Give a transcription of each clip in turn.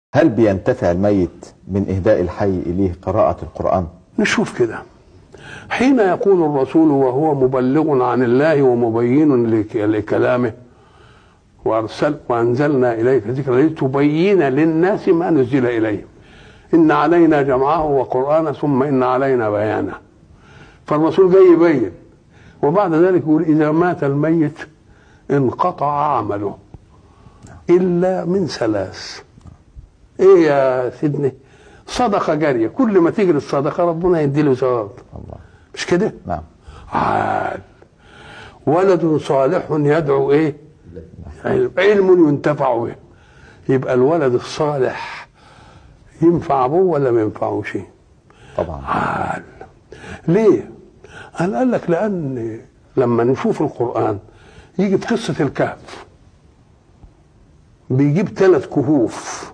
هل بينتفع الميت من إهداء الحي إليه قراءة القرآن؟ نشوف كده حين يقول الرسول وهو مبلغ عن الله ومبين لك- لكلامه وارسل وانزلنا اليك ذكرا لتبين للناس ما نزل اليهم ان علينا جمعه وقرانه ثم ان علينا بيانه فالرسول جاي يبين وبعد ذلك يقول اذا مات الميت انقطع عمله الا من ثلاث ايه يا سيدني صدقه جاريه كل ما تجري الصدقه ربنا يدي له ثواب الله مش كده نعم عال ولد صالح يدعو ايه علم- علم ينتفع به يبقى الولد الصالح ينفع ابوه ولا ما ينفعوش طبعا عال ليه قال قال لك لان لما نشوف القران يجي في قصه الكهف بيجيب ثلاث كهوف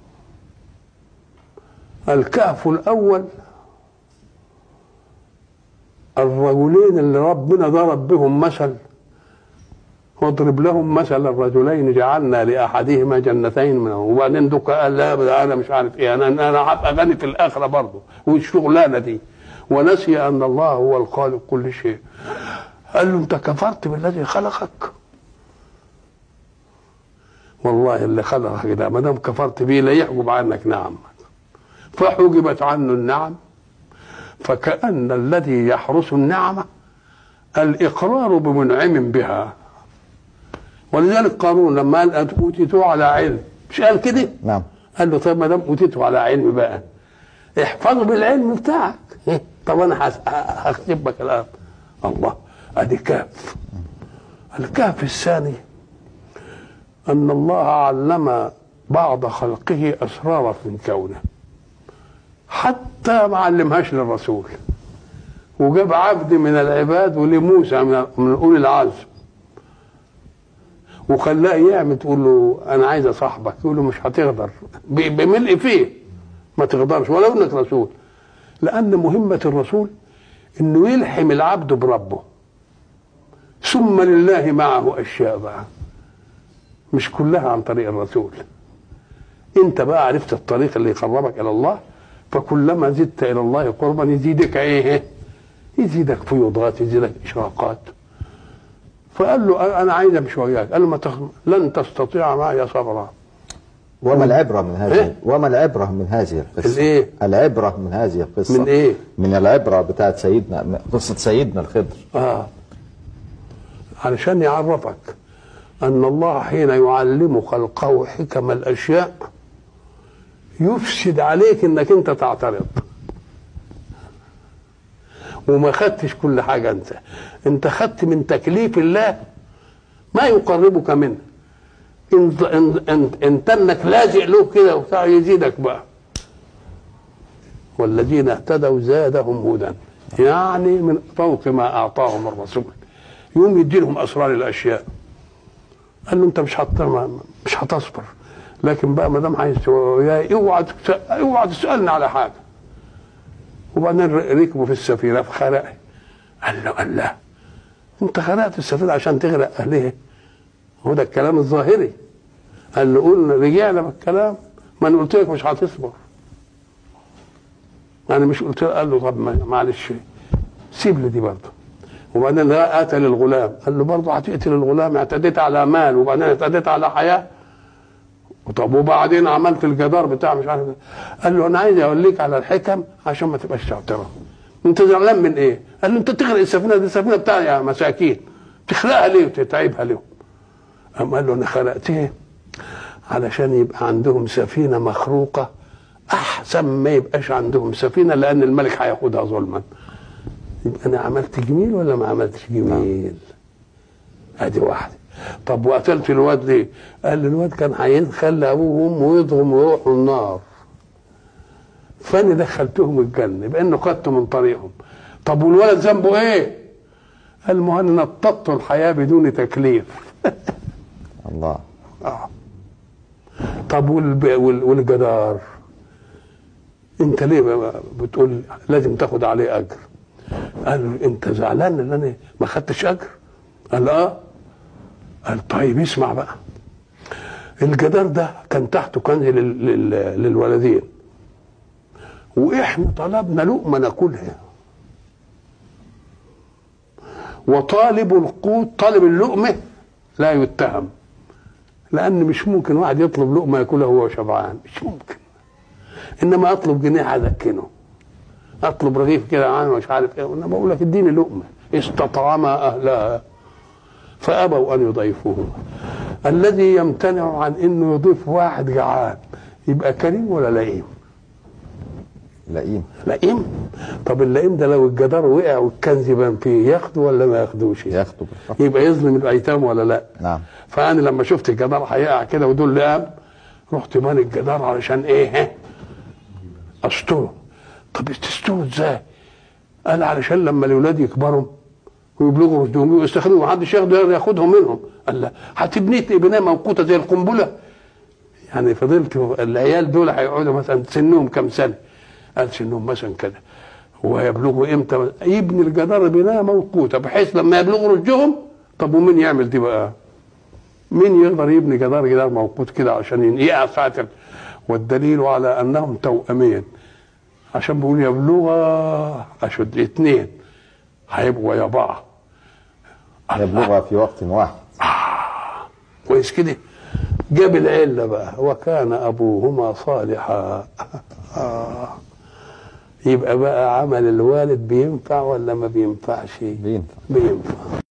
الكهف الاول الرجلين اللي ربنا ضرب بهم مثل واضرب لهم مثل الرجلين جعلنا لاحدهما جنتين من وبعدين دوك قال لا ده انا مش عارف ايه انا انا هبقى غني في الاخره برضه والشغلانه دي ونسي ان الله هو الخالق كل شيء قال له انت كفرت بالذي خلقك والله اللي خلقك ده ما دام كفرت بيه لا يحجب عنك نعمك فحجبت عنه النعم فكأن الذي يحرس النعمة الإقرار بمنعم بها ولذلك قارون لما قال أوتيته على علم مش قال كده؟ نعم قال له طيب ما دام أوتيته على علم بقى احفظه بالعلم بتاعك طب أنا هس- هكتب لك الآن الله أدي كهف الكهف الثاني أن الله علم بعض خلقه أسرارا من كونه حتى ما علمهاش للرسول وجاب عبد من العباد ولموسى من من اولي العزم وخلاه يعمل تقول له انا عايز اصاحبك يقول له مش هتقدر ب- بملء فيه ما تقدرش ولو انك رسول لان مهمه الرسول انه يلحم العبد بربه ثم لله معه اشياء بقى مش كلها عن طريق الرسول انت بقى عرفت الطريق اللي يقربك الى الله فكلما زدت الى الله قربا يزيدك ايه يزيدك فيوضات يزيدك اشراقات فقال له انا عايز امشي وياك قال له ما تخ... لن تستطيع معي صبرا وما العبرة من هذه إيه؟ وما العبرة من هذه القصة الإيه؟ العبرة من هذه القصة من إيه؟ من العبرة بتاعت سيدنا من قصة سيدنا الخضر اه علشان يعرفك ان الله حين يعلم خلقه حكم الاشياء يفسد عليك انك انت تعترض وما خدتش كل حاجه انت انت خدت من تكليف الله ما يقربك منه انت انت انت, انت انك لازق له كده وبتاع يزيدك بقى والذين اهتدوا زادهم هدى يعني من فوق ما اعطاهم الرسول يوم يدي لهم اسرار الاشياء قال له انت مش هت مش هتصبر لكن بقى ما دام عايز وياي اوعى تس- اوعى تسالني على حاجه وبعدين ر- ركبوا في السفينه فخرق قال له قال لا انت خرقت السفينه عشان تغرق اهلها هو ده الكلام الظاهري قال له قلنا رجعنا بالكلام ما انا قلت لك مش هتصبر انا مش قلت له قال له طب ما- معلش سيب لي دي برضه وبعدين لا قتل الغلام قال له برضه هتقتل الغلام اعتديت على مال وبعدين اعتديت على حياه طب وبعدين عملت الجدار بتاع مش عارف إيه. قال له انا عايز اوريك على الحكم عشان ما تبقاش تعترض انت زعلان من ايه؟ قال له انت تغرق السفينه دي السفينه بتاعي يا مساكين تخلقها ليه وتتعبها ليه؟ قام قال له انا خلقتها علشان يبقى عندهم سفينه مخروقه احسن ما يبقاش عندهم سفينه لان الملك هياخدها ظلما يبقى انا عملت جميل ولا ما عملتش جميل ادي واحده طب وقتلت الواد ليه قال لي الواد كان هيخلي ابوه وامه يضرم ويروحوا النار فانا دخلتهم الجنه يبقى انه خدت من طريقهم طب والولد ذنبه ايه قال ما هو انا نططت الحياه بدون تكليف الله آه. طب والب... وال... والجدار انت ليه بقى بتقول لازم تاخد عليه اجر قال له انت زعلان ان انا ما خدتش اجر قال اه قال طيب اسمع بقى الجدار ده كان تحته كنز لل... لل... للولدين واحنا طلبنا لقمه ناكلها وطالب القوت طالب اللقمه لا يتهم لان مش ممكن واحد يطلب لقمه ياكلها وهو شبعان مش ممكن انما اطلب جنيه اذكنه اطلب رغيف كده عن مش عارف ايه انا بقول لك اديني لقمه استطعما اهلها فابوا ان يضيفوه الذي يمتنع عن انه يضيف واحد جعان يبقى كريم ولا لئيم؟ لئيم لئيم طب اللئيم ده لو الجدار وقع والكنز يبان فيه ياخده ولا ما ياخدوش؟ ياخده بالحق. يبقى يظلم الايتام ولا لا؟ نعم فانا لما شفت الجدار هيقع كده ودول لقام رحت باني الجدار علشان ايه؟ ها؟ استره طب تستره ازاي؟ قال علشان لما الاولاد يكبروا ويبلغوا رشدهم ويستخدموا محدش ياخده ياخدهم منهم قال لا هتبني بناء موقوته زي القنبله يعني فضلت العيال دول هيقعدوا مثلا سنهم كم سنه قال سنهم مثلا كده ويبلغوا امتى يبني الجدار بناء موقوته بحيث لما يبلغوا رشدهم طب ومين يعمل دي بقى؟ مين يقدر يبني جدار جدار موقوت كده عشان يقع ساعة ال- والدليل على انهم توأمين عشان بيقول يبلغا اشد اثنين هيبقوا يا بعض يبلغها في وقت واحد كويس كده جاب العله بقى وكان ابوهما صالحا آه. يبقى بقى عمل الوالد بينفع ولا ما بينفعش بينفع بينفع